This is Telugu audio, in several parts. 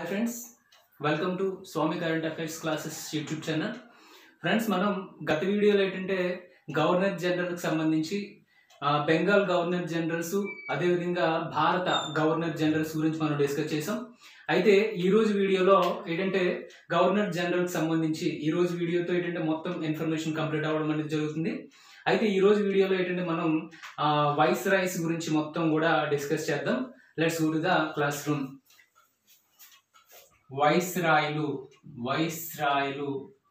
hi friends welcome to Swami current affairs classes YouTube channel friends మనం గత వీడియోలో ఏంటంటే గవర్నర్ జనరల్కి సంబంధించి ఆ, బెంగాల్ గవర్నర్ జనరల్స్ అదేవిధంగా భారత గవర్నర్ జనరల్స్ గురించి మనం డిస్కస్ చేసాం అయితే ఈ రోజు వీడియోలో ఏంటంటే గవర్నర్ జనరల్కి సంబంధించి ఈ రోజు వీడియోతో ఏంటంటే మొత్తం ఇన్ఫర్మేషన్ కంప్లీట్ అవ్వడం అనేది జరుగుతుంది అయితే ఈ రోజు వీడియోలో ఏంటంటే మనం వైస్ రైస్ గురించి మొత్తం కూడా డిస్కస్ చేద్దాం let's go to the classroom వైస్రాయిలు వైస్రాయిలు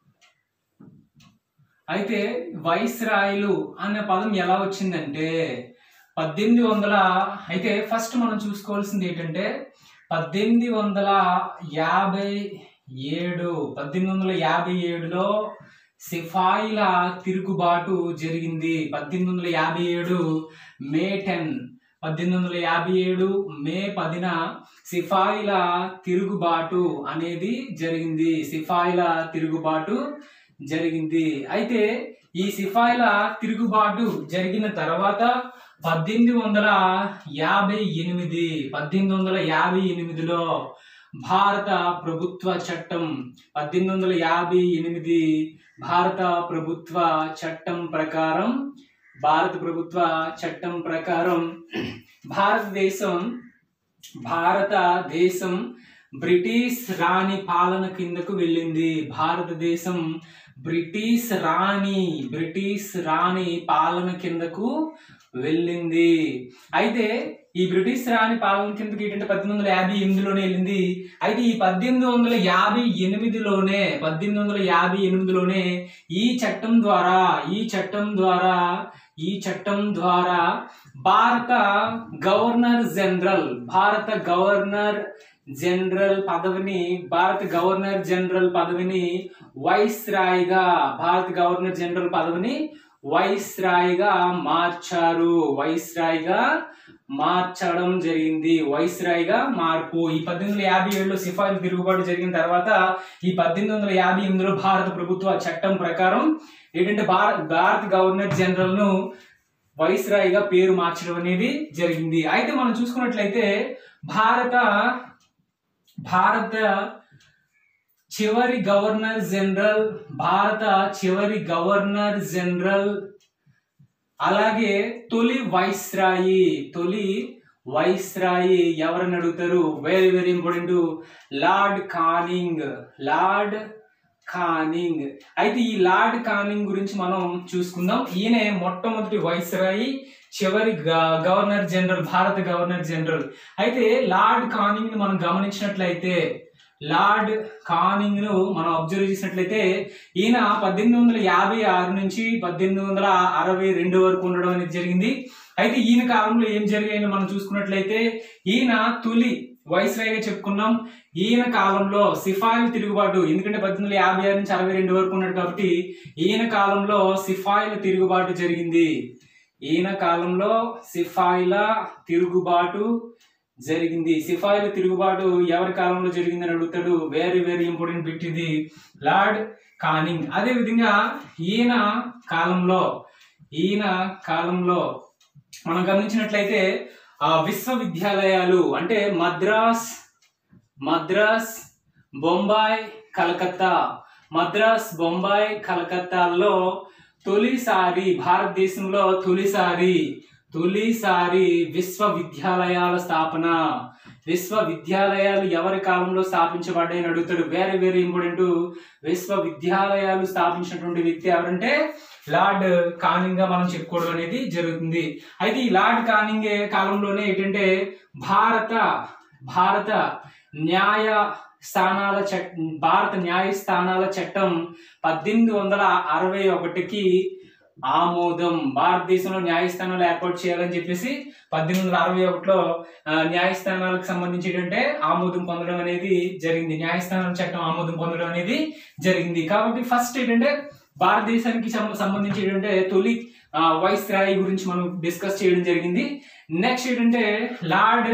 అయితే వైస్రాయిలు అనే పదం ఎలా వచ్చిందంటే పద్దెనిమిది వందల అయితే ఫస్ట్ మనం చూసుకోవాల్సింది ఏంటంటే పద్దెనిమిది వందల యాభై ఏడు పద్దెనిమిది వందల యాభై ఏడులో సిఫాయిల తిరుగుబాటు జరిగింది పద్దెనిమిది వందల యాభై ఏడు మే టెన్ పద్దెనిమిది వందల యాభై ఏడు మే పదిన సిఫాయిల తిరుగుబాటు అనేది జరిగింది సిఫాయిల తిరుగుబాటు జరిగింది అయితే ఈ సిఫాయిల తిరుగుబాటు జరిగిన తర్వాత పద్దెనిమిది వందల యాభై ఎనిమిది పద్దెనిమిది వందల యాభై ఎనిమిదిలో భారత ప్రభుత్వ చట్టం పద్దెనిమిది వందల యాభై ఎనిమిది భారత ప్రభుత్వ చట్టం ప్రకారం భారత ప్రభుత్వ చట్టం ప్రకారం భారతదేశం భారతదేశం బ్రిటిష్ రాణి పాలన కిందకు వెళ్ళింది భారతదేశం బ్రిటిష్ రాణి బ్రిటిష్ రాణి పాలన కిందకు వెళ్ళింది అయితే ఈ బ్రిటిష్ రాణి పాలన కిందకి ఏంటంటే పద్దెనిమిది వందల యాభై ఎనిమిదిలోనే వెళ్ళింది అయితే ఈ పద్దెనిమిది వందల యాభై ఎనిమిదిలోనే పద్దెనిమిది వందల యాభై ఎనిమిదిలోనే ఈ చట్టం ద్వారా ఈ చట్టం ద్వారా ఈ చట్టం ద్వారా భారత గవర్నర్ జనరల్ భారత గవర్నర్ జనరల్ పదవిని భారత గవర్నర్ జనరల్ పదవిని వైస్ రాయ్గా భారత గవర్నర్ జనరల్ పదవిని వైస్ రాయ్గా మార్చారు వైస్ రాయ్గా మార్చడం జరిగింది వైస్ రాయ్గా మార్పు ఈ పద్దెనిమిది వందల యాభై ఏడులో సిఫాయిలు తిరుగుబాటు జరిగిన తర్వాత ఈ పద్దెనిమిది వందల యాభై ఎనిమిదిలో భారత ప్రభుత్వ చట్టం ప్రకారం ఏంటంటే భారత భారత గవర్నర్ జనరల్ ను వైస్ రాయ్గా పేరు మార్చడం అనేది జరిగింది అయితే మనం చూసుకున్నట్లయితే భారత భారత చివరి గవర్నర్ జనరల్ భారత చివరి గవర్నర్ జనరల్ అలాగే తొలి వైస్రాయి తొలి వైస్రాయి ఎవరని అడుగుతారు very very important Lord Canning Lord Canning అయితే ఈ లార్డ్ కానింగ్ గురించి మనం చూసుకుందాం ఈయన మొట్టమొదటి వైస్రాయి చివరి గ- గవర్నర్ జనరల్ భారత గవర్నర్ జనరల్ అయితే లార్డ్ కానింగ్ ని మనం గమనించినట్లయితే లార్డ్ కానింగ్ ను మనం అబ్జర్వ్ చేసినట్లయితే ఈయన పద్దెనిమిది వందల యాభై ఆరు నుంచి పద్దెనిమిది వందల అరవై రెండు వరకు ఉండడం అనేది జరిగింది అయితే ఈయన కాలంలో ఏం జరిగాయని మనం చూసుకున్నట్లయితే ఈయన తొలి వైస్రాయ్గా చెప్పుకున్నాం ఈయన కాలంలో సిఫాయిల తిరుగుబాటు ఎందుకంటే పద్దెనిమిది వందల యాభై ఆరు నుంచి అరవై రెండు వరకు ఉన్నాడు కాబట్టి ఈయన కాలంలో సిఫాయిల తిరుగుబాటు జరిగింది ఈయన కాలంలో సిఫాయిల తిరుగుబాటు జరిగింది సిఫాయిల తిరుగుబాటు ఎవరి కాలంలో జరిగిందని అడుగుతాడు వెరీ వెరీ ఇంపార్టెంట్ బిట్ ఇది లార్డ్ కానింగ్ అదే విధంగా ఈయన కాలంలో ఈయన కాలంలో మనం గమనించినట్లయితే ఆ విశ్వవిద్యాలయాలు అంటే మద్రాస్ మద్రాస్ బొంబాయి కలకత్తా మద్రాస్ బొంబాయి కలకత్తాల్లో తొలిసారి భారతదేశంలో తొలిసారి తొలిసారి విశ్వవిద్యాలయాల స్థాపన విశ్వవిద్యాలయాలు ఎవరి కాలంలో స్థాపించబడ్డాయని అడుగుతాడు వెరీ వెరీ ఇంపార్టెంట్ విశ్వవిద్యాలయాలు స్థాపించినటువంటి వ్యక్తి ఎవరంటే లార్డ్ కానింగ్ గా మనం చెప్పుకోవడం అనేది జరుగుతుంది అయితే ఈ లార్డ్ కానింగ్ కాలంలోనే ఏంటంటే భారత భారత న్యాయ స్థానాల చట్ భారత న్యాయస్థానాల చట్టం పద్దెనిమిది వందల అరవై ఒకటికి ఆమోదం భారతదేశంలో న్యాయస్థానాలు ఏర్పాటు చేయాలని చెప్పేసి పద్దెనిమిది వందల అరవై ఒకటిలో ఆ, న్యాయస్థానాలకు సంబంధించి ఏంటంటే ఆమోదం పొందడం అనేది జరిగింది న్యాయస్థానాల చట్టం ఆమోదం పొందడం అనేది జరిగింది కాబట్టి ఫస్ట్ ఏంటంటే భారతదేశానికి సం- సంబంధించి ఏంటంటే తొలి ఆ, వైస్ రాయ్ గురించి మనం డిస్కస్ చేయడం జరిగింది నెక్స్ట్ ఏంటంటే Lord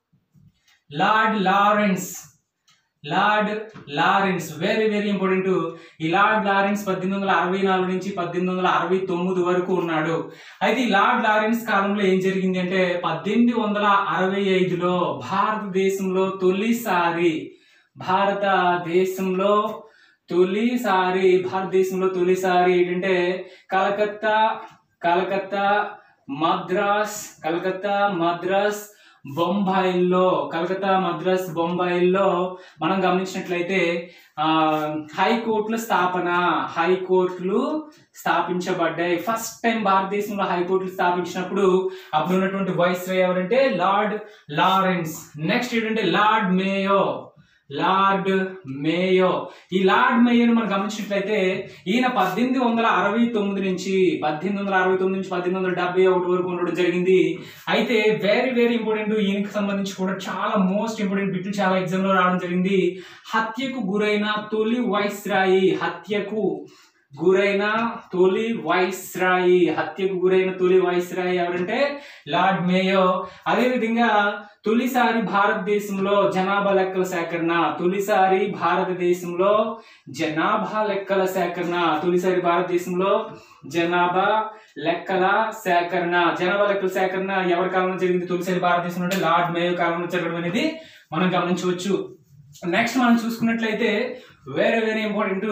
Lord Lawrence Lord Lawrence very very important ఈ లార్డ్ లారెన్స్ పద్దెనిమిది వందల అరవై నాలుగు నుంచి పద్దెనిమిది వందల అరవై తొమ్మిది వరకు ఉన్నాడు అయితే ఈ లార్డ్ లారెన్స్ కాలంలో ఏం జరిగింది అంటే పద్దెనిమిది వందల అరవై ఐదులో భారతదేశంలో తొలిసారి భారతదేశంలో తొలిసారి భారతదేశంలో తొలిసారి ఏంటంటే కలకత్తా కలకత్తా మద్రాస్ కలకత్తా మద్రాస్ బొంబాయిల్లో కలకత్తా మద్రాస్ బొంబాయిల్లో మనం గమనించినట్లయితే ఆ హైకోర్టుల స్థాపన హైకోర్టులు స్థాపించబడ్డాయి ఫస్ట్ టైం భారతదేశంలో హైకోర్టులు స్థాపించినప్పుడు అప్పుడు ఉన్నటువంటి వైస్ ఎవరంటే లార్డ్ లారెన్స్ నెక్స్ట్ ఏంటంటే లార్డ్ మేయో లార్డ్ మేయో ఈ లార్డ్ మేయోని మనం గమనించినట్లయితే ఈయన పద్దెనిమిది వందల అరవై తొమ్మిది నుంచి పద్దెనిమిది వందల అరవై తొమ్మిది నుంచి పద్దెనిమిది వందల డెబ్బై ఒకటి వరకు ఉండడం జరిగింది అయితే వెరీ వెరీ ఇంపార్టెంట్ ఈయనకి సంబంధించి కూడా చాలా మోస్ట్ ఇంపార్టెంట్ బిట్లు చాలా ఎగ్జామ్ లో రావడం జరిగింది హత్యకు గురైన తొలి వైస్రాయి హత్యకు గురైన తొలి వైస్రాయి హత్యకు గురైన తొలి వైస్రాయి ఎవరంటే లార్డ్ మేయో అదేవిధంగా తొలిసారి భారతదేశంలో జనాభా లెక్కల సేకరణ తొలిసారి భారతదేశంలో జనాభా లెక్కల సేకరణ తొలిసారి భారతదేశంలో జనాభా లెక్కల సేకరణ జనాభా లెక్కల సేకరణ ఎవరి కాలంలో జరిగింది తొలిసారి భారతదేశంలో అంటే లార్డ్ మేయో కాలంలో జరగడం అనేది మనం గమనించవచ్చు నెక్స్ట్ మనం చూసుకున్నట్లయితే వేరే వేరే important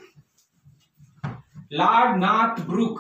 Lord Northbrook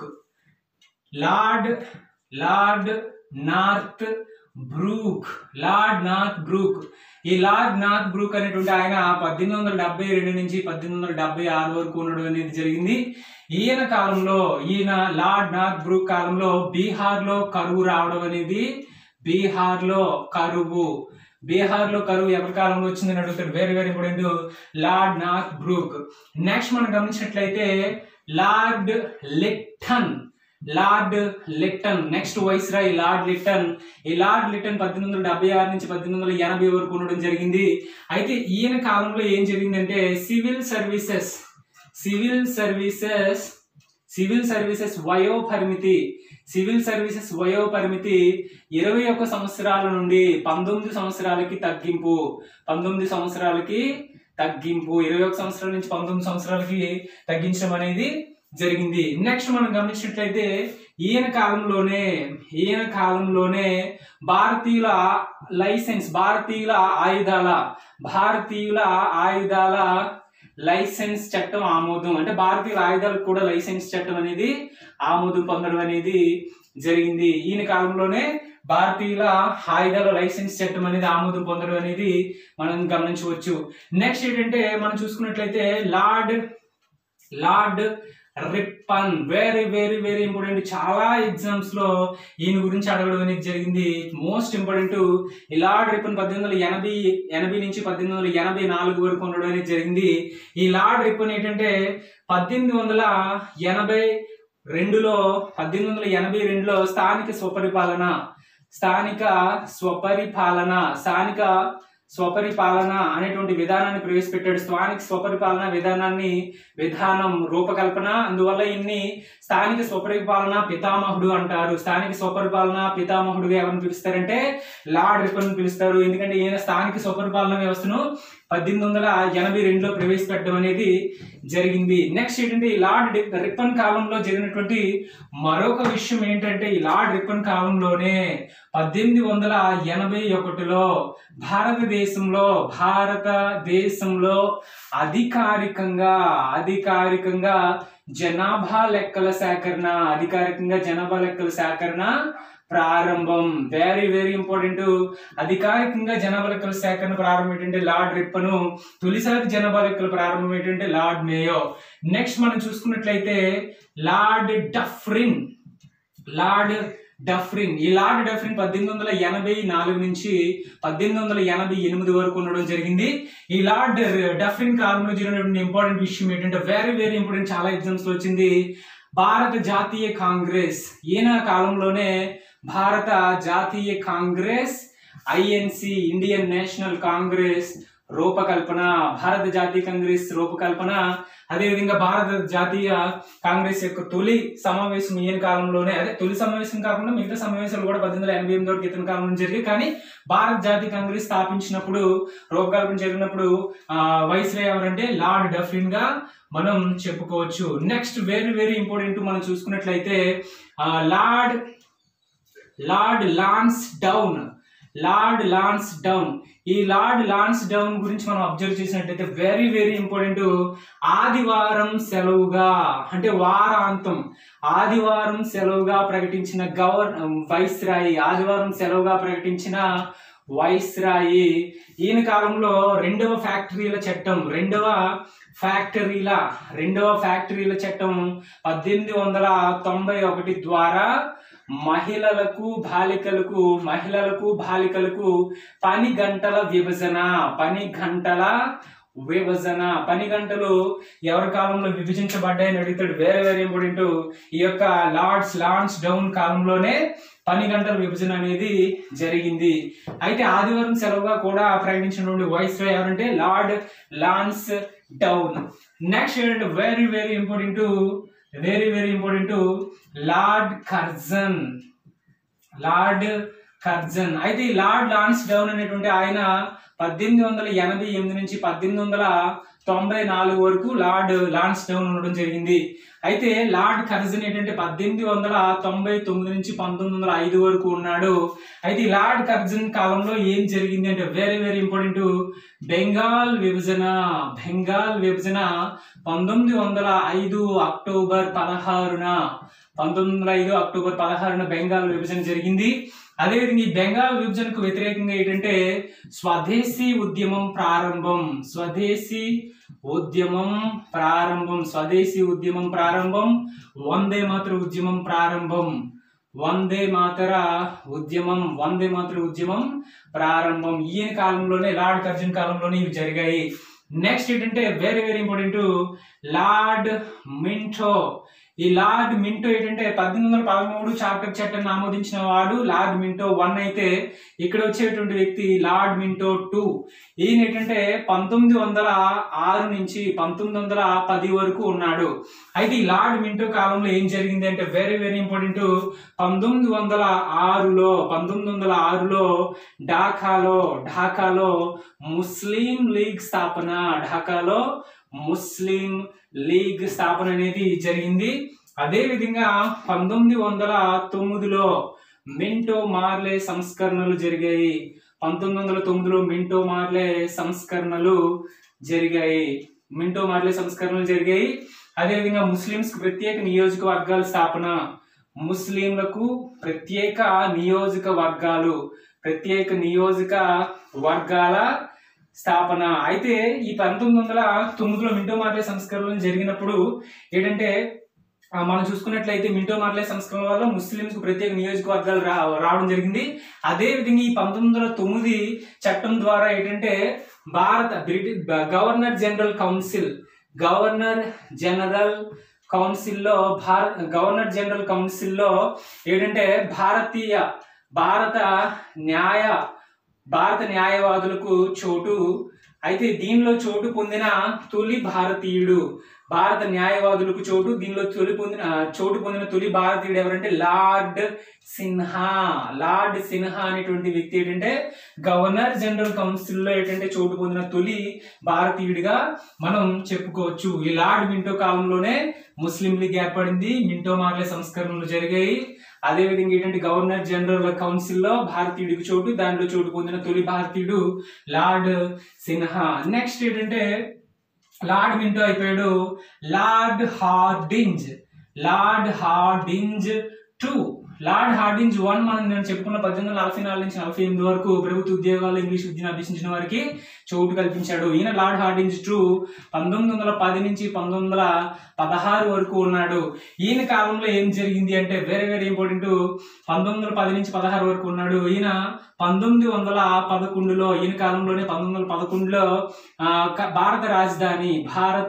Lord Lord Northbrook Lord Northbrook ఈ లార్డ్ నార్త్ బ్రూక్ అనేటువంటి ఆయన పద్దెనిమిది వందల డెబ్బై రెండు నుంచి పద్దెనిమిది వందల డెబ్బై ఆరు వరకు ఉండడం అనేది జరిగింది ఈయన కాలంలో ఈయన లార్డ్ నార్త్ బ్రూక్ కాలంలో బీహార్ లో కరువు రావడం అనేది బీహార్ లో కరువు బీహార్ లో కరువు ఎవరి కాలంలో వచ్చిందని అడుగుతారు very very important Lord Northbrook next మనం గమనించినట్లయితే Lord Lytton Lord Lytton next viceroy Lord Lytton ఈ లార్డ్ లిట్టన్ పద్దెనిమిది వందల డెబ్బై ఆరు నుంచి పద్దెనిమిది వందల ఎనభై వరకు ఉండడం జరిగింది అయితే ఈయన కాలంలో ఏం జరిగిందంటే civil services civil services civil services వయో పరిమితి సివిల్ సర్వీసెస్ వయో పరిమితి ఇరవై ఒక్క సంవత్సరాల నుండి పంతొమ్మిది సంవత్సరాలకి తగ్గింపు పంతొమ్మిది సంవత్సరాలకి తగ్గింపు ఇరవై ఒక సంవత్సరాల నుంచి పంతొమ్మిది సంవత్సరాలకి తగ్గించడం అనేది జరిగింది నెక్స్ట్ మనం గమనించినట్లయితే ఈయన కాలంలోనే ఈయన కాలంలోనే భారతీయుల లైసెన్స్ భారతీయుల ఆయుధాల భారతీయుల ఆయుధాల లైసెన్స్ చట్టం ఆమోదం అంటే భారతీయుల ఆయుధాలకు కూడా లైసెన్స్ చట్టం అనేది ఆమోదం పొందడం అనేది జరిగింది ఈయన కాలంలోనే భారతీయుల ఆయుధాల లైసెన్స్ చట్టం అనేది ఆమోదం పొందడం అనేది మనం గమనించవచ్చు నెక్స్ట్ ఏంటంటే మనం చూసుకున్నట్లయితే Lord Lord Ripon very very very important చాలా ఎగ్జామ్స్ లో ఈయన గురించి అడగడం అనేది జరిగింది మోస్ట్ ఇంపార్టెంట్ ఈ లార్డ్ రిప్పన్ పద్దెనిమిది వందల ఎనభై ఎనభై నుంచి పద్దెనిమిది వందల ఎనభై నాలుగు వరకు ఉండడం అనేది జరిగింది ఈ లార్డ్ రిప్పన్ ఏంటంటే పద్దెనిమిది వందల ఎనభై రెండులో పద్దెనిమిది వందల ఎనభై రెండులో స్థానిక స్వపరిపాలన స్థానిక స్వపరిపాలన స్థానిక స్వపరిపాలన అనేటువంటి విధానాన్ని ప్రవేశపెట్టాడు స్థానిక స్వపరిపాలన విధానాన్ని విధానం రూపకల్పన అందువల్ల ఇన్ని స్థానిక స్వపరిపాలన పితామహుడు అంటారు స్థానిక స్వపరిపాలన పితామహుడుగా ఎవరిని పిలుస్తారంటే లార్డ్ రిపన్ పిలుస్తారు ఎందుకంటే ఈయన స్థానిక స్వపరిపాలన వ్యవస్థను పద్దెనిమిది వందల ఎనభై రెండులో ప్రవేశపెట్టడం అనేది జరిగింది నెక్స్ట్ ఏంటంటే ఈ లార్డ్ డి- రిప్పన్ కాలంలో జరిగినటువంటి మరొక విషయం ఏంటంటే ఈ లార్డ్ రిప్పన్ కాలంలోనే పద్దెనిమిది వందల ఎనభై ఒకటిలో భారతదేశంలో భారతదేశంలో అధికారికంగా అధికారికంగా జనాభా లెక్కల సేకరణ అధికారికంగా జనాభా లెక్కల సేకరణ ప్రారంభం వెరీ వెరీ ఇంపార్టెంట్ అధికారికంగా జనాభా లెక్కల సేకరణ ప్రారంభం ఏంటంటే లార్డ్ రిప్పను తొలిసారి జనాభా లెక్కల ప్రారంభం ఏంటంటే లార్డ్ మేయో నెక్స్ట్ మనం చూసుకున్నట్లయితే లార్డ్ డఫ్రిన్ లార్డ్ డఫ్రిన్ ఈ లార్డ్ డఫ్రిన్ పద్దెనిమిది వందల ఎనభై నాలుగు నుంచి పద్దెనిమిది వందల ఎనభై ఎనిమిది వరకు ఉండడం జరిగింది ఈ లార్డ్ డఫ్రిన్ కాలంలో జరిగినటువంటి ఇంపార్టెంట్ విషయం ఏంటంటే వెరీ వెరీ ఇంపార్టెంట్ చాలా ఎగ్జామ్స్ లో వచ్చింది భారత జాతీయ కాంగ్రెస్ ఈయన కాలంలోనే భారత జాతీయ Congress INC Indian National Congress రూపకల్పన భారత జాతీయ కాంగ్రెస్ రూపకల్పన అదేవిధంగా భారత జాతీయ కాంగ్రెస్ యొక్క తొలి సమావేశం ఈయన కాలంలోనే అదే తొలి సమావేశం కాకుండా మిగతా సమావేశాలు కూడా పద్దెనిమిది వందల ఎనభై ఎనిమిది వరకు ఇతని కాలంలో జరిగాయి కానీ భారత జాతీయ కాంగ్రెస్ స్థాపించినప్పుడు రూపకల్పన జరిగినప్పుడు ఆ, వైస్రాయ్ ఎవరంటే లార్డ్ డఫ్రిన్ గా మనం చెప్పుకోవచ్చు నెక్స్ట్ వెరీ వెరీ ఇంపార్టెంట్ మనం చూసుకున్నట్లయితే ఆ, Lord Lord Lansdowne Lord Lansdowne ఈ లార్డ్ లాన్స్ డౌన్ గురించి మనం అబ్జర్వ్ చేసినట్టయితే వెరీ వెరీ ఇంపార్టెంట్ ఆదివారం సెలవుగా అంటే వారాంతం ఆదివారం సెలవుగా ప్రకటించిన గవర్ వైస్రాయి ఆదివారం సెలవుగా ప్రకటించిన వైస్రాయి ఈయన కాలంలో రెండవ ఫ్యాక్టరీల చట్టం రెండవ ఫ్యాక్టరీల రెండవ ఫ్యాక్టరీల చట్టం పద్దెనిమిది వందల తొంభై ఒకటి ద్వారా మహిళలకు బాలికలకు మహిళలకు బాలికలకు పని గంటల విభజన పని గంటల విభజన పని గంటలు ఎవరి కాలంలో విభజించబడ్డాయని అడుగుతాడు వేరే వేరే ఇంపార్టెంట్ ఈ యొక్క లార్డ్స్ లాన్స్ డౌన్ కాలంలోనే పని గంటల విభజన అనేది జరిగింది అయితే ఆదివారం సెలవుగా కూడా ప్రకటించినటువంటి వైస్ ఎవరంటే లార్డ్ లాన్స్ డౌన్ నెక్స్ట్ ఏంటంటే very very important very very important Lord Curzon Lord Curzon అయితే ఈ లార్డ్ లాన్స్ డౌన్ అనేటువంటి ఆయన పద్దెనిమిది వందల ఎనభై ఎనిమిది నుంచి పద్దెనిమిది వందల తొంభై నాలుగు వరకు లార్డ్ లాన్స్ డౌన్ ఉండడం జరిగింది అయితే లార్డ్ కర్జన్ ఏంటంటే పద్దెనిమిది వందల తొంభై తొమ్మిది నుంచి పంతొమ్మిది వందల ఐదు వరకు ఉన్నాడు అయితే ఈ లార్డ్ కర్జన్ కాలంలో ఏం జరిగింది అంటే వెరీ వెరీ ఇంపార్టెంట్ బెంగాల్ విభజన బెంగాల్ విభజన పంతొమ్మిది వందల ఐదు అక్టోబర్ పదహారున పంతొమ్మిది వందల ఐదు అక్టోబర్ పదహారున బెంగాల్ విభజన జరిగింది అదేవిధంగా ఈ బెంగాల్ విభజనకు వ్యతిరేకంగా ఏంటంటే స్వదేశీ ఉద్యమం ప్రారంభం స్వదేశీ ఉద్యమం ప్రారంభం స్వదేశీ ఉద్యమం ప్రారంభం వందే మాతర ఉద్యమం ప్రారంభం వందే మాతర ఉద్యమం వందే మాతర ఉద్యమం ప్రారంభం ఈయన కాలంలోనే లార్డ్ కర్జన్ కాలంలోనే ఇవి జరిగాయి నెక్స్ట్ ఏంటంటే very very important Lord Minto ఈ లార్డ్ మింటో ఏంటంటే పద్దెనిమిది వందల పదమూడు చార్టర్ చట్టం ఆమోదించిన వాడు లార్డ్ మింటో వన్ అయితే ఇక్కడ వచ్చేటువంటి వ్యక్తి లార్డ్ మింటో టూ ఈయన ఏంటంటే పంతొమ్మిది వందల ఆరు నుంచి పంతొమ్మిది వందల పది వరకు ఉన్నాడు అయితే ఈ లార్డ్ మింటో కాలంలో ఏం జరిగింది అంటే వెరీ వెరీ ఇంపార్టెంట్ పంతొమ్మిది వందల ఆరులో పంతొమ్మిది వందల ఆరులో ఢాకాలో ఢాకాలో ముస్లిం లీగ్ స్థాపన ఢాకాలో ముస్లిం లీగ్ స్థాపన అనేది జరిగింది అదే విధంగా పంతొమ్మిది వందల తొమ్మిదిలో మింటో మార్లే సంస్కరణలు జరిగాయి పంతొమ్మిది వందల తొమ్మిదిలో మింటో మార్లే సంస్కరణలు జరిగాయి మింటో మార్లే సంస్కరణలు జరిగాయి అదేవిధంగా ముస్లింస్ ప్రత్యేక నియోజకవర్గాల స్థాపన ముస్లింలకు ప్రత్యేక నియోజకవర్గాలు ప్రత్యేక నియోజక వర్గాల స్థాపన అయితే ఈ పంతొమ్మిది వందల తొమ్మిదిలో మింటో మార్లే సంస్కరణలు జరిగినప్పుడు ఏంటంటే ఆ, మనం చూసుకున్నట్లయితే మింటో మార్లే సంస్కరణ వల్ల ముస్లింస్ ప్రత్యేక నియోజకవర్గాలు రా రావడం జరిగింది అదే విధంగా ఈ పంతొమ్మిది వందల తొమ్మిది చట్టం ద్వారా ఏంటంటే భారత British governor general council governor general కౌన్సిల్లో భారత్ గవర్నర్ జనరల్ కౌన్సిల్లో ఏంటంటే భారతీయ భారత న్యాయ భారత న్యాయవాదులకు చోటు అయితే దీనిలో చోటు పొందిన తొలి భారతీయుడు భారత న్యాయవాదులకు చోటు దీనిలో తొలి పొందిన చోటు పొందిన తొలి భారతీయుడు ఎవరంటే లార్డ్ సిన్హా లార్డ్ సిన్హా అనేటువంటి వ్యక్తి ఏంటంటే గవర్నర్ జనరల్ కౌన్సిల్లో ఏంటంటే చోటు పొందిన తొలి భారతీయుడిగా మనం చెప్పుకోవచ్చు ఈ లార్డ్ మింటో కాలంలోనే ముస్లిం లీగ్ ఏర్పడింది మింటో మార్లే సంస్కరణలు జరిగాయి అదేవిధంగా ఏంటంటే గవర్నర్ జనరల్ కౌన్సిల్లో భారతీయుడికి చోటు దానిలో చోటు పొందిన తొలి భారతీయుడు లార్డ్ సిన్హా నెక్స్ట్ ఏంటంటే లార్డ్ మింటో అయిపోయాడు Lord Hardinge Lord Hardinge two Lord Hardinge one మనం నేను చెప్పుకున్న పద్దెనిమిది వందల నలభై నాలుగు నుంచి నలభై ఎనిమిది వరకు ప్రభుత్వ ఉద్యోగాలు ఇంగ్లీష్ విద్యను అభ్యసించిన వారికి చోటు కల్పించాడు ఈయన లార్డ్ హార్డింజ్ టూ పంతొమ్మిది వందల పది నుంచి పంతొమ్మిది వందల పదహారు వరకు ఉన్నాడు ఈయన కాలంలో ఏం జరిగింది అంటే వెరీ వెరీ ఇంపార్టెంట్ పంతొమ్మిది వందల పది నుంచి పదహారు వరకు ఉన్నాడు ఈయన పంతొమ్మిది వందల పదకొండులో ఈయన కాలంలోనే పంతొమ్మిది వందల పదకొండులో ఆ, క- భారత రాజధాని భారత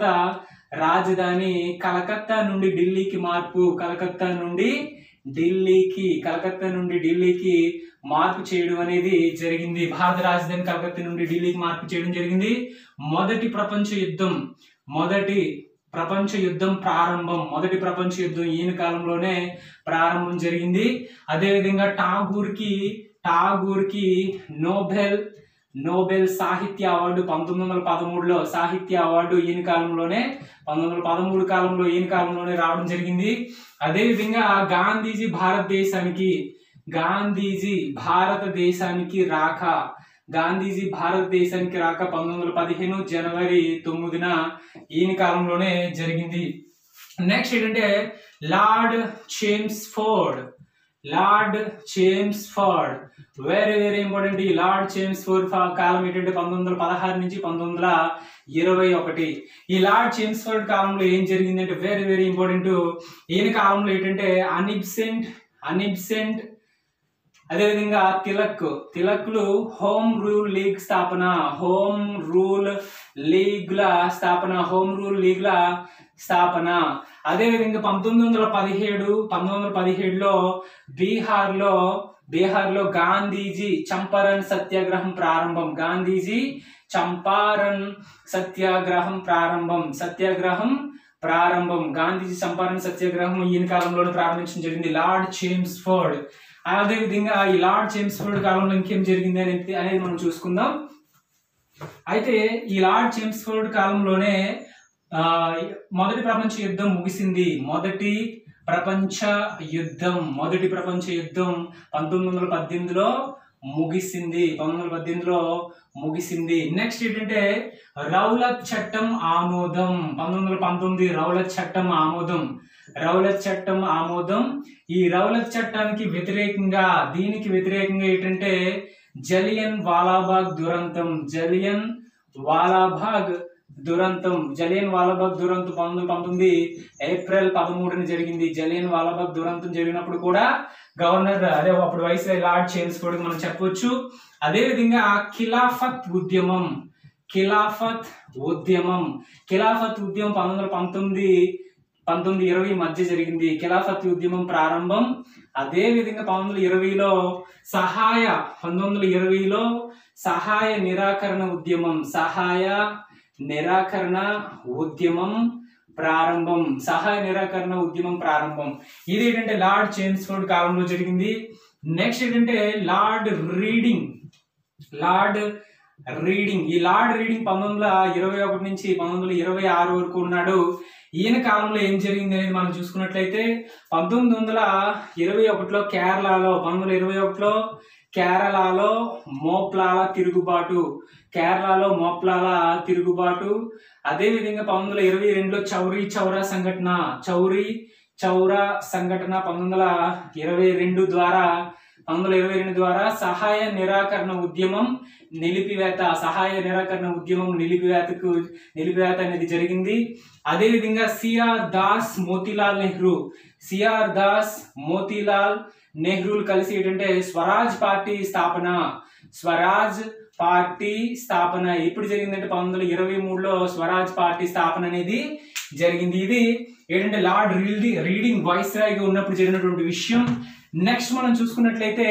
రాజధాని కలకత్తా నుండి ఢిల్లీకి మార్పు కలకత్తా నుండి ఢిల్లీకి కలకత్తా నుండి ఢిల్లీకి మార్పు చేయడం అనేది జరిగింది భారత రాజధాని కలకత్తా నుండి ఢిల్లీకి మార్పు చేయడం జరిగింది మొదటి ప్రపంచ యుద్ధం మొదటి ప్రపంచ యుద్ధం ప్రారంభం మొదటి ప్రపంచ యుద్ధం ఈయన కాలంలోనే ప్రారంభం జరిగింది అదేవిధంగా ఠాగూర్కి ఠాగూర్కి నోబెల్ నోబెల్ సాహిత్య అవార్డు పంతొమ్మిది వందల పదమూడులో సాహిత్య అవార్డు ఈయన కాలంలోనే పంతొమ్మిది వందల పదమూడు కాలంలో ఈయన కాలంలోనే రావడం జరిగింది అదేవిధంగా గాంధీజీ భారతదేశానికి గాంధీజీ భారతదేశానికి రాక గాంధీజీ భారతదేశానికి రాక పంతొమ్మిది వందల పదిహేను జనవరి తొమ్మిదిన ఈయన కాలంలోనే జరిగింది నెక్స్ట్ ఏంటంటే Lord Chelmsford Lord Chelmsford very very important ఈ లార్డ్ చేమ్స్ ఫోర్డ్ ఫా- కాలం ఏంటంటే పంతొమ్మిది వందల పదహారు నుంచి పంతొమ్మిది వందల ఇరవై ఒకటి ఈ లార్డ్ చేమ్స్ ఫోర్డ్ కాలంలో ఏం జరిగిందంటే వెరీ వెరీ ఇంపార్టెంట్ ఈయన కాలంలో ఏంటంటే అనిబ్సెంట్ అనిబ్సెంట్ అదేవిధంగా తిలక్ తిలక్లు హోమ్ రూల్ లీగ్ స్థాపన హోమ్ రూల్ లీగ్ల స్థాపన హోమ్ రూల్ లీగ్ల స్థాపన అదేవిధంగా పంతొమ్మిది వందల పదిహేడు పంతొమ్మిది వందల పదిహేడులో బీహార్లో బీహార్లో గాంధీజీ చంపారన్ సత్యాగ్రహం ప్రారంభం గాంధీజీ చంపారన్ సత్యాగ్రహం ప్రారంభం సత్యాగ్రహం ప్రారంభం గాంధీజీ చంపారన్ సత్యాగ్రహం ఈయన కాలంలోనే ప్రారంభించడం జరిగింది లార్డ్ చేమ్స్ ఫోర్డ్ అదే విధంగా ఈ లార్డ్ చేమ్స్ ఫోర్డ్ కాలంలో ఇంకేం జరిగింది అనేది అనేది మనం చూసుకుందాం అయితే ఈ లార్డ్ చేమ్స్ ఫోర్డ్ కాలంలోనే ఆ, మొదటి ప్రపంచ యుద్ధం ముగిసింది మొదటి ప్రపంచ యుద్ధం మొదటి ప్రపంచ యుద్ధం పంతొమ్మిది వందల పద్దెనిమిదిలో ముగిసింది పంతొమ్మిది వందల పద్దెనిమిదిలో ముగిసింది నెక్స్ట్ ఏంటంటే రౌలత్ చట్టం ఆమోదం పంతొమ్మిది వందల పంతొమ్మిది రౌలత్ చట్టం ఆమోదం రౌలత్ చట్టం ఆమోదం ఈ రౌలత్ చట్టానికి వ్యతిరేకంగా దీనికి వ్యతిరేకంగా ఏంటంటే జలియన్ వాలాబాగ్ దురంతం జలియన్ వాలాబాగ్ దురంతం జలియన్ వాలాబాగ్ దురంతం పంతొమ్మిది వందల పంతొమ్మిది ఏప్రిల్ పదమూడున జరిగింది జలియన్ వాలాబాగ్ దురంతం జరిగినప్పుడు కూడా గవర్నర్ అదే అప్పుడు వైస్ లార్డ్ చేమ్స్ ఫోర్డ్ మనం చెప్పొచ్చు అదే విధంగా ఖిలాఫత్ ఉద్యమం ఖిలాఫత్ ఉద్యమం ఖిలాఫత్ ఉద్యమం పంతొమ్మిది వందల పంతొమ్మిది పంతొమ్మిది ఇరవై మధ్య జరిగింది ఖిలాఫత్ ఉద్యమం ప్రారంభం అదే విధంగా పంతొమ్మిది వందల ఇరవైలో సహాయ పంతొమ్మిది వందల ఇరవైలో సహాయ నిరాకరణ ఉద్యమం సహాయ నిరాకరణ ఉద్యమం ప్రారంభం సహాయ నిరాకరణ ఉద్యమం ప్రారంభం ఇది ఏంటంటే లార్డ్ చేమ్స్ఫోర్డ్ కాలంలో జరిగింది నెక్స్ట్ ఏంటంటే లార్డ్ రీడింగ్ లార్డ్ రీడింగ్ ఈ లార్డ్ రీడింగ్ పంతొమ్మిది వందల ఇరవై ఒకటి నుంచి పంతొమ్మిది వందల ఇరవై ఆరు వరకు ఉన్నాడు ఈయన కాలంలో ఏం జరిగింది అనేది మనం చూసుకున్నట్లయితే పంతొమ్మిది వందల ఇరవై ఒకటిలో కేరళలో పంతొమ్మిది వందల ఇరవై ఒకటిలో కేరళలో మోప్లాల తిరుగుబాటు కేరళలో మోప్లాల తిరుగుబాటు అదే విధంగా పంతొమ్మిది వందల ఇరవై రెండులో చౌరీ చౌరా సంఘటన చౌరీ చౌరా సంఘటన పంతొమ్మిది వందల ఇరవై రెండు ద్వారా పంతొమ్మిది వందల ఇరవై రెండు ద్వారా సహాయ నిరాకరణ ఉద్యమం నిలిపివేత సహాయ నిరాకరణ ఉద్యమం నిలిపివేతకు నిలిపివేత అనేది జరిగింది అదే విధంగా సిఆర్ దాస్ మోతీలాల్ నెహ్రూ సిఆర్ దాస్ మోతీలాల్ నెహ్రూలు కలిసి ఏంటంటే స్వరాజ్ పార్టీ స్థాపన స్వరాజ్ పార్టీ స్థాపన ఎప్పుడు జరిగిందంటే పంతొమ్మిది వందల ఇరవై మూడులో స్వరాజ్ పార్టీ స్థాపన అనేది జరిగింది ఇది ఏంటంటే లార్డ్ రీడింగ్ రీడింగ్ వాయిస్ రాయ్గా ఉన్నప్పుడు జరిగినటువంటి విషయం నెక్స్ట్ మనం చూసుకున్నట్లయితే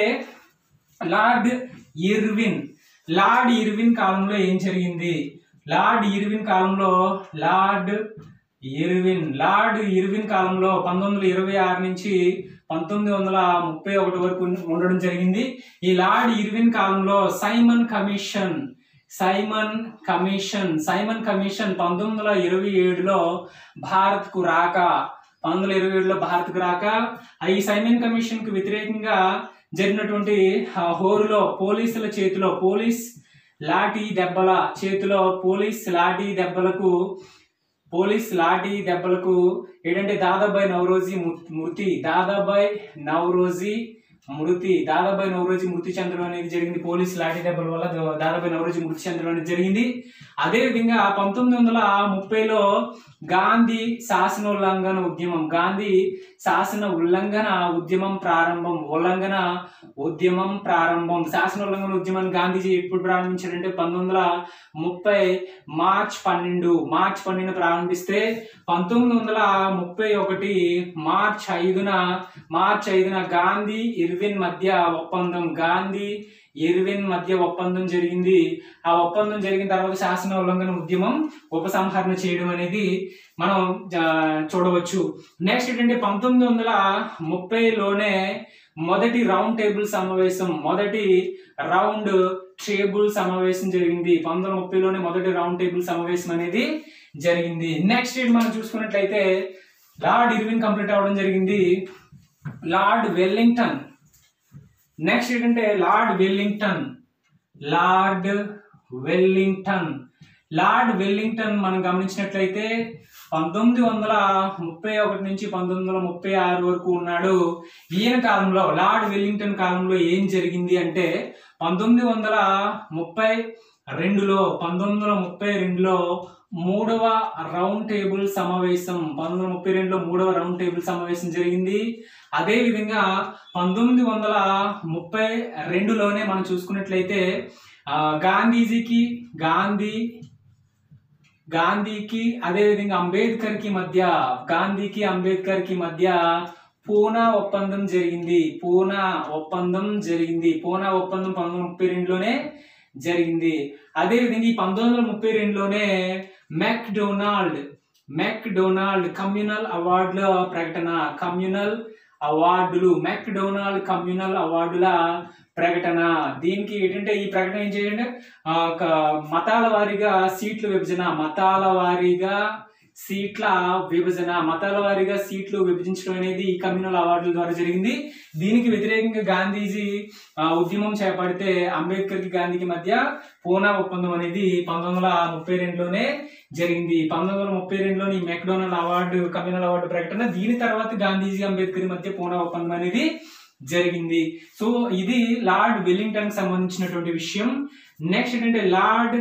లార్డ్ ఇర్విన్ లార్డ్ ఇర్విన్ కాలంలో ఏం జరిగింది లార్డ్ ఇర్విన్ కాలంలో లార్డ్ ఇర్విన్ లార్డ్ ఇర్విన్ కాలంలో పంతొమ్మిది వందల ఇరవై ఆరు నుంచి పంతొమ్మిది వందల ముప్పై ఒకటి వరకు ఉం- ఉండడం జరిగింది ఈ లార్డ్ ఇర్విన్ కాలంలో Simon commission Simon commission Simon commission పంతొమ్మిది వందల ఇరవై ఏడులో భారత్కు రాక పంతొమ్మిది వందల ఇరవై ఏడులో భారత్కు రాక ఆ ఈ సైమన్ కమిషన్ కు వ్యతిరేకంగా జరిగినటువంటి ఆ హోరులో పోలీసుల చేతిలో పోలీస్ లాఠీ దెబ్బల చేతిలో పోలీస్ లాఠీ దెబ్బలకు పోలీస్ లాఠీ దెబ్బలకు ఏంటంటే దాదాబాయ్ నవరోజీ మృ- మృతి దాదాబాయ్ నవరోజీ మృతి దాదాబాయ్ నవరోజీ మృతి చెందడం అనేది జరిగింది పోలీస్ లాఠీ దెబ్బల వల్ల దా- దాదాబాయ్ నవరోజీ మృతి చెందడం అనేది జరిగింది అదే విధంగా పంతొమ్మిది వందల ముప్పైలో గాంధీ శాసన ఉల్లంఘన ఉద్యమం గాంధీ శాసన ఉల్లంఘన ఉద్యమం ప్రారంభం ఉల్లంఘన ఉద్యమం ప్రారంభం శాసన ఉల్లంఘన ఉద్యమాన్ని గాంధీజీ ఎప్పుడు ప్రారంభించారంటే పంతొమ్మిది వందల ముప్పై మార్చ్ పన్నెండు మార్చ్ పన్నెండు ప్రారంభిస్తే పంతొమ్మిది వందల ముప్పై ఒకటి మార్చ్ ఐదున మార్చ్ ఐదున గాంధీ ఇర్విన్ మధ్య ఒప్పందం గాంధీ ఇర్విన్ మధ్య ఒప్పందం జరిగింది ఆ ఒప్పందం జరిగిన తర్వాత శాసన ఉల్లంఘన ఉద్యమం ఉపసంహరణ చేయడం అనేది మనం ఆ, చూడవచ్చు నెక్స్ట్ ఏంటంటే పంతొమ్మిది వందల ముప్పైలోనే మొదటి రౌండ్ టేబుల్ సమావేశం మొదటి రౌండ్ టేబుల్ సమావేశం జరిగింది పంతొమ్మిది వందల ముప్పైలోనే మొదటి రౌండ్ టేబుల్ సమావేశం అనేది జరిగింది నెక్స్ట్ ఏంటి మనం చూసుకున్నట్లయితే లార్డ్ ఇర్విన్ కంప్లీట్ అవ్వడం జరిగింది లార్డ్ వెల్లింగ్టన్ నెక్స్ట్ ఏంటంటే Lord Wellington Lord Wellington Lord Wellington మనం గమనించినట్లయితే పంతొమ్మిది వందల ముప్పై ఒకటి నుంచి పంతొమ్మిది వందల ముప్పై ఆరు వరకు ఉన్నాడు ఈయన కాలంలో లార్డ్ వెల్లింగ్టన్ కాలంలో ఏం జరిగింది అంటే పంతొమ్మిది వందల ముప్పై రెండులో పంతొమ్మిది వందల ముప్పై రెండులో మూడవ రౌండ్ టేబుల్ సమావేశం పంతొమ్మిది వందల ముప్పై రెండులో మూడవ రౌండ్ టేబుల్ సమావేశం జరిగింది అదే విధంగా పంతొమ్మిది వందల ముప్పై రెండులోనే మనం చూసుకున్నట్లయితే ఆ, గాంధీజీకి గాంధీ గాంధీకి అదేవిధంగా అంబేద్కర్ కి మధ్య గాంధీకి అంబేద్కర్ కి మధ్య పూనా ఒప్పందం జరిగింది పూనా ఒప్పందం జరిగింది పూనా ఒప్పందం పంతొమ్మిది వందల ముప్పై రెండులోనే జరిగింది అదేవిధంగా ఈ పంతొమ్మిది వందల ముప్పై రెండులోనే MacDonald MacDonald communal అవార్డుల ప్రకటన కమ్యూనల్ అవార్డులు మెక్ డొనాల్డ్ కమ్యూనల్ అవార్డుల ప్రకటన దీనికి ఏంటంటే ఈ ప్రకటన ఏం చేయండి ఆ, ఒక మతాల వారీగా సీట్ల విభజన మతాల వారీగా సీట్ల విభజన మతాల వారీగా సీట్లు విభజించడం అనేది ఈ కమ్యూనల్ అవార్డుల ద్వారా జరిగింది దీనికి వ్యతిరేకంగా గాంధీజీ ఆ, ఉద్యమం చేపడితే అంబేద్కర్ కి గాంధీకి మధ్య పూనా ఒప్పందం అనేది పంతొమ్మిది వందల ముప్పై రెండులోనే జరిగింది పంతొమ్మిది వందల ముప్పై రెండులోని మెక్డోనల్డ్ అవార్డు కమ్యూనల్ అవార్డు ప్రకటన దీని తర్వాత గాంధీజీ అంబేద్కర్ మధ్య పూనా ఒప్పందం అనేది జరిగింది సో ఇది లార్డ్ వెల్లింగ్టన్ కి సంబంధించినటువంటి విషయం నెక్స్ట్ ఏంటంటే Lord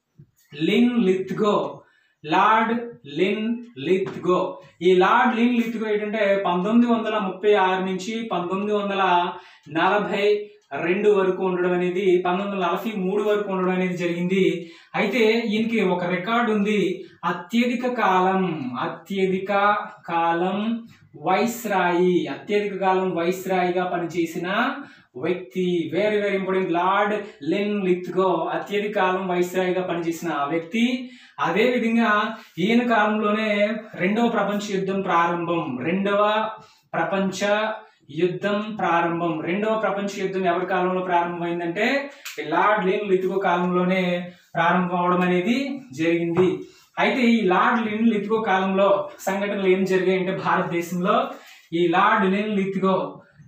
Linlithgow Lord Linlithgow ఈ లార్డ్ లిన్ లిత్గో ఏంటంటే పంతొమ్మిది వందల ముప్పై ఆరు నుంచి పంతొమ్మిది వందల నలభై రెండు వరకు ఉండడం అనేది పంతొమ్మిది వందల నలభై మూడు వరకు ఉండడం అనేది జరిగింది అయితే ఈయనకి ఒక రికార్డు ఉంది అత్యధిక కాలం అత్యధిక కాలం వైస్రాయి అత్యధిక కాలం వైస్రాయిగా పనిచేసిన వ్యక్తి very very important Lord Linlithgow అత్యధిక కాలం వైస్రాయిగా పనిచేసిన ఆ వ్యక్తి అదే విధంగా ఈయన కాలంలోనే రెండవ ప్రపంచ యుద్ధం ప్రారంభం రెండవ ప్రపంచ యుద్ధం ప్రారంభం రెండవ ప్రపంచ యుద్ధం ఎవరి కాలంలో ప్రారంభమైందంటే ఈ లార్డ్ లిన్ లిత్గో కాలంలోనే ప్రారంభం అవడం అనేది జరిగింది అయితే ఈ లార్డ్ లిన్ లిత్గో కాలంలో సంఘటనలు ఏం జరిగాయంటే భారతదేశంలో ఈ Lord Linlithgow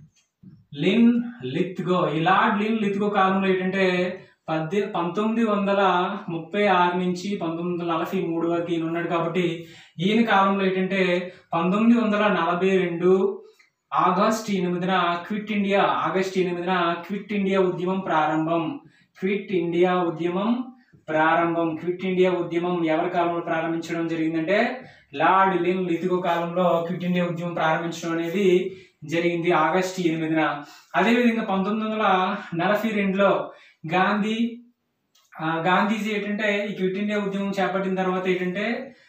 Linlithgow ఈ లార్డ్ లిన్ లిత్గో కాలంలో ఏంటంటే పద్దె పంతొమ్మిది వందల ముప్పై ఆరు నుంచి పంతొమ్మిది వందల నలభై మూడు వరకు ఈయన ఉన్నాడు కాబట్టి ఈయన కాలంలో ఏంటంటే పంతొమ్మిది వందల నలభై రెండు ఆగస్ట్ ఎనిమిదిన క్విట్ ఇండియా ఆగస్ట్ ఎనిమిదిన క్విట్ ఇండియా ఉద్యమం ప్రారంభం క్విట్ ఇండియా ఉద్యమం ప్రారంభం క్విట్ ఇండియా ఉద్యమం ఎవరి కాలంలో ప్రారంభించడం జరిగిందంటే లార్డ్ లిన్ లితిగో కాలంలో క్విట్ ఇండియా ఉద్యమం ప్రారంభించడం అనేది జరిగింది ఆగస్టు ఎనిమిదిన అదేవిధంగా పంతొమ్మిది వందల నలభై రెండులో గాంధీ ఆ, గాంధీజీ ఏంటంటే ఈ క్విట్ ఇండియా ఉద్యమం చేపట్టిన తర్వాత ఏంటంటే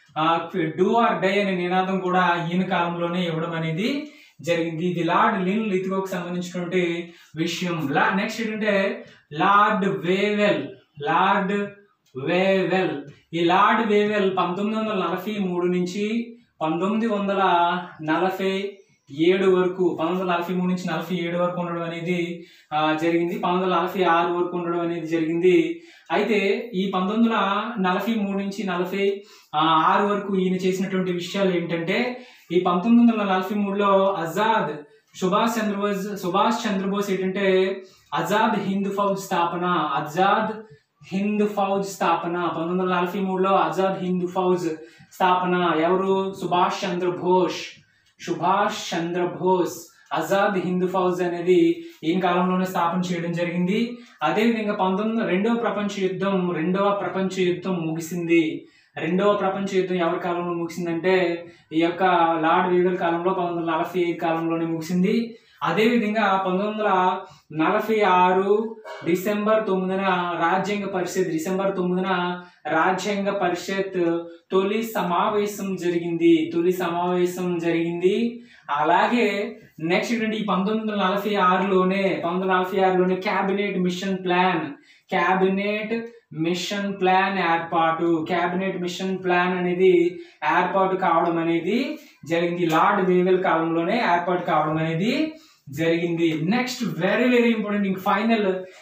డూ ఆర్ డై అనే నినాదం కూడా ఈయన కాలంలోనే ఇవ్వడం అనేది జరిగింది ఇది లార్డ్ లిన్ లితిగోకి సంబంధించినటువంటి విషయం లా నెక్స్ట్ ఏంటంటే లార్డ్ వేవెల్ లార్డ్ వేవెల్ ఈ లార్డ్ వేవెల్ పంతొమ్మిది వందల నలభై మూడు నుంచి పంతొమ్మిది వందల నలభై ఏడు వరకు పంతొమ్మిది వందల నలభై మూడు నుంచి నలభై ఏడు వరకు ఉండడం అనేది ఆ, జరిగింది పంతొమ్మిది వందల నలభై ఆరు వరకు ఉండడం అనేది జరిగింది అయితే ఈ పంతొమ్మిది వందల నలభై మూడు నుంచి నలభై ఆ, ఆరు వరకు ఈయన చేసినటువంటి విషయాలు ఏంటంటే ఈ పంతొమ్మిది వందల నలభై మూడులో ఆజాద్ సుభాష్ చంద్రబోస్ సుభాష్ చంద్రబోస్ ఏంటంటే ఆజాద్ హింద్ ఫౌజ్ స్థాపన ఆజాద్ హింద్ ఫౌజ్ స్థాపన పంతొమ్మిది వందల నలభై మూడులో ఆజాద్ హింద్ ఫౌజ్ స్థాపన ఎవరు సుభాష్ చంద్రబోస్ సుభాష్ చంద్రబోస్ ఆజాద్ హింద్ ఫౌజ్ అనేది ఈయన కాలంలోనే స్థాపన చేయడం జరిగింది అదేవిధంగా పంతొమ్మిది రెండవ ప్రపంచ యుద్ధం రెండవ ప్రపంచ యుద్ధం ముగిసింది రెండవ ప్రపంచ యుద్ధం ఎవరి కాలంలో ముగిసిందంటే ఈ యొక్క లార్డ్ వీవెల్ కాలంలో పంతొమ్మిది వందల నలభై ఐదు కాలంలోనే ముగిసింది అదేవిధంగా పంతొమ్మిది వందల నలభై ఆరు డిసెంబర్ తొమ్మిదిన రాజ్యాంగ పరిషత్ డిసెంబర్ తొమ్మిదిన రాజ్యాంగ పరిషత్ తొలి సమావేశం జరిగింది తొలి సమావేశం జరిగింది అలాగే నెక్స్ట్ ఏంటంటే ఈ పంతొమ్మిది వందల నలభై ఆరులోనే పంతొమ్మిది వందల నలభై ఆరులోనే cabinet mission plan cabinet mission plan ఏర్పాటు క్యాబినెట్ మిషన్ ప్లాన్ అనేది ఏర్పాటు కావడం అనేది జరిగింది లార్డ్ వేవెల్ కాలంలోనే ఏర్పాటు కావడం అనేది జరిగింది నెక్స్ట్ వెరీ వెరీ ఇంపార్టెంట్ ఇంక ఫైనల్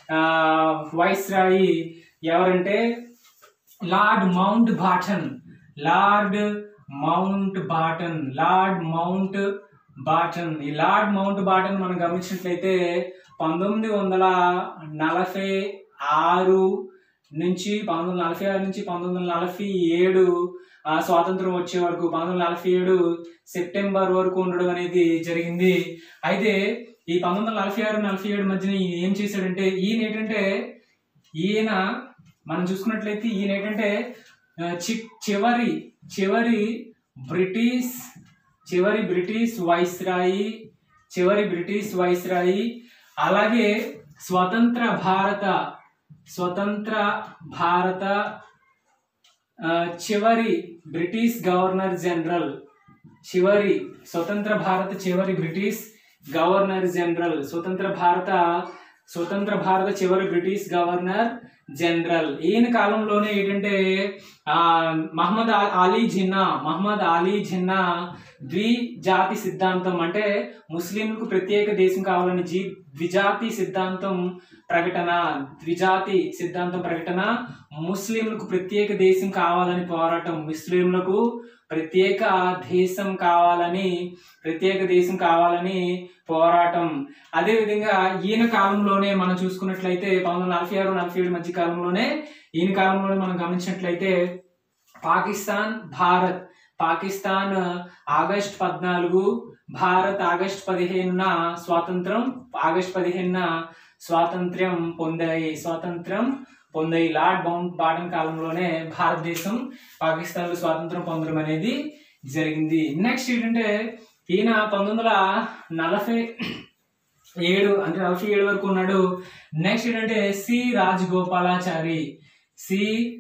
వాయిస్ రాయి ఎవరంటే Lord Mountbatten Lord Mountbatten Lord Mountbatten ఈ లార్డ్ మౌంట్ బాటన్ మనం గమనించినట్లయితే పంతొమ్మిది వందల నలభై ఆరు నుంచి పంతొమ్మిది వందల నలభై ఆరు నుంచి పంతొమ్మిది వందల నలభై ఏడు ఆ స్వాతంత్రం వచ్చే వరకు పంతొమ్మిది వందల నలభై ఏడు సెప్టెంబర్ వరకు ఉండడం అనేది జరిగింది అయితే ఈ పంతొమ్మిది వందల నలభై ఆరు నలభై ఏడు మధ్యన ఈయన ఏం చేశాడంటే ఈయన ఏంటంటే ఈయన మనం చూసుకున్నట్లయితే ఈయన ఏంటంటే ఆ, చి- చివరి చివరి బ్రిటిష్ చివరి బ్రిటిష్ వైస్రాయి చివరి బ్రిటిష్ వైస్రాయి అలాగే స్వతంత్ర భారత స్వతంత్ర భారత ఆ, చివరి బ్రిటిష్ గవర్నర్ జనరల్ చివరి స్వతంత్ర భారత చివరి బ్రిటిష్ గవర్నర్ జనరల్ స్వతంత్ర భారత స్వతంత్ర భారత చివరి బ్రిటిష్ గవర్నర్ జనరల్ ఈయన కాలంలోనే ఏంటంటే ఆ మహమ్మద్ ఆ- అలీ జిన్నా మహమ్మద్ అలీ జిన్నా ద్విజాతి సిద్ధాంతం అంటే ముస్లింలకు ప్రత్యేక దేశం కావాలని జీ ద్విజాతి సిద్ధాంతం ప్రకటన ద్విజాతి సిద్ధాంతం ప్రకటన ముస్లింలకు ప్రత్యేక దేశం కావాలని పోరాటం ముస్లింలకు ప్రత్యేక దేశం కావాలని ప్రత్యేక దేశం కావాలని పోరాటం అదేవిధంగా ఈయన కాలంలోనే మనం చూసుకున్నట్లయితే పంతొమ్మిది వందల నలభై ఆరు నలభై ఏడు మధ్య కాలంలోనే ఈయన కాలంలోనే మనం గమనించినట్లయితే పాకిస్తాన్ భారత్ పాకిస్తాన్ ఆగస్ట్ పద్నాలుగు భారత్ ఆగస్ట్ పదిహేనున స్వాతంత్రం ఆగస్ట్ పదిహేనున స్వాతంత్ర్యం పొందాయి స్వాతంత్రం పొందాయి లార్డ్ బౌండ్ బాటన్ కాలంలోనే భారతదేశం పాకిస్తాన్ లో స్వాతంత్రం పొందడం అనేది జరిగింది నెక్స్ట్ ఏంటంటే ఈయన పంతొమ్మిది వందల నలభై ఏడు అంటే నలభై ఏడు వరకు ఉన్నాడు నెక్స్ట్ ఏంటంటే సి రాజగోపాలాచారి సి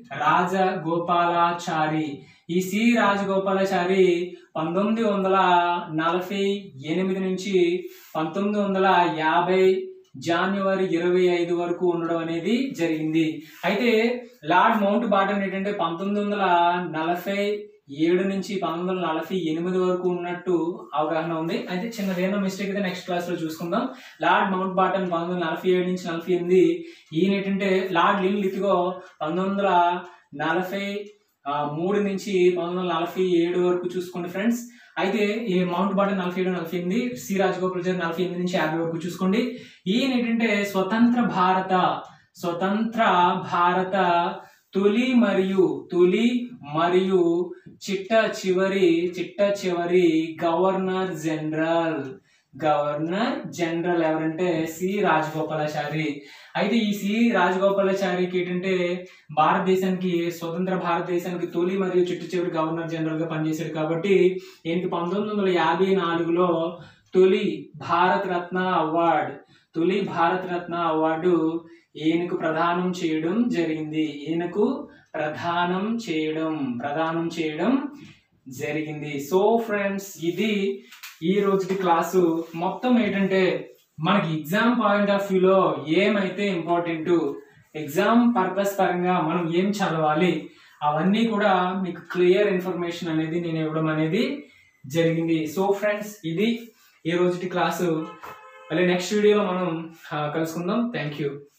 రాజగోపాలాచారి ఈ సి రాజగోపాలాచారి పంతొమ్మిది వందల నలభై ఎనిమిది నుంచి పంతొమ్మిది వందల యాభై జనవరి ఇరవై ఐదు వరకు ఉండడం అనేది జరిగింది అయితే లార్డ్ మౌంట్ బాటన్ ఏంటంటే పంతొమ్మిది వందల నలభై ఏడు నుంచి పంతొమ్మిది వందల నలభై ఎనిమిది వరకు ఉన్నట్టు అవగాహన ఉంది అయితే చిన్నదేమో మిస్టేక్ అయితే నెక్స్ట్ క్లాస్ లో చూసుకుందాం లార్డ్ మౌంట్ బాటన్ పంతొమ్మిది వందల నలభై ఏడు నుంచి నలభై ఎనిమిది ఈయన ఏంటంటే లార్డ్ లిన్ లితిగో పంతొమ్మిది వందల నలభై ఆ, మూడు నుంచి పంతొమ్మిది వందల నలభై ఏడు వరకు చూసుకోండి ఫ్రెండ్స్ అయితే ఈ మౌంట్ బాటన్ నలభై ఏడు నలభై ఎనిమిది సి రాజగోపాల్ నలభై ఎనిమిది నుంచి యాభై వరకు చూసుకోండి ఈయన ఏంటంటే స్వతంత్ర భారత స్వతంత్ర భారత తొలి మరియు తొలి మరియు చిట్ట చివరి చిట్ట చివరి గవర్నర్ జనరల్ గవర్నర్ జనరల్ ఎవరంటే సి రాజగోపాలాచారి అయితే ఈ సి రాజగోపాలాచారికి ఏంటంటే భారతదేశానికి స్వతంత్ర భారతదేశానికి తొలి మరియు చిట్ట చివరి గవర్నర్ జనరల్ గా పనిచేశాడు కాబట్టి ఈయనకి పంతొమ్మిది వందల యాభై నాలుగులో తొలి భారత రత్న అవార్డ్ తొలి భారత రత్న అవార్డు ఈయనకు ప్రదానం చేయడం జరిగింది ఈయనకు ప్రదానం చేయడం ప్రదానం చేయడం జరిగింది సో ఫ్రెండ్స్ ఇది ఈ రోజుకి క్లాసు మొత్తం ఏంటంటే మనకి ఎగ్జామ్ పాయింట్ ఆఫ్ వ్యూలో ఏమైతే ఇంపార్టెంట్ ఎగ్జామ్ పర్పస్ పరంగా మనం ఏం చదవాలి అవన్నీ కూడా మీకు క్లియర్ ఇన్ఫర్మేషన్ అనేది నేను ఇవ్వడం అనేది జరిగింది సో ఫ్రెండ్స్ ఇది ఈ రోజుటి క్లాసు మళ్ళీ నెక్స్ట్ వీడియోలో మనం ఆ, కలుసుకుందాం థ్యాంక్ యూ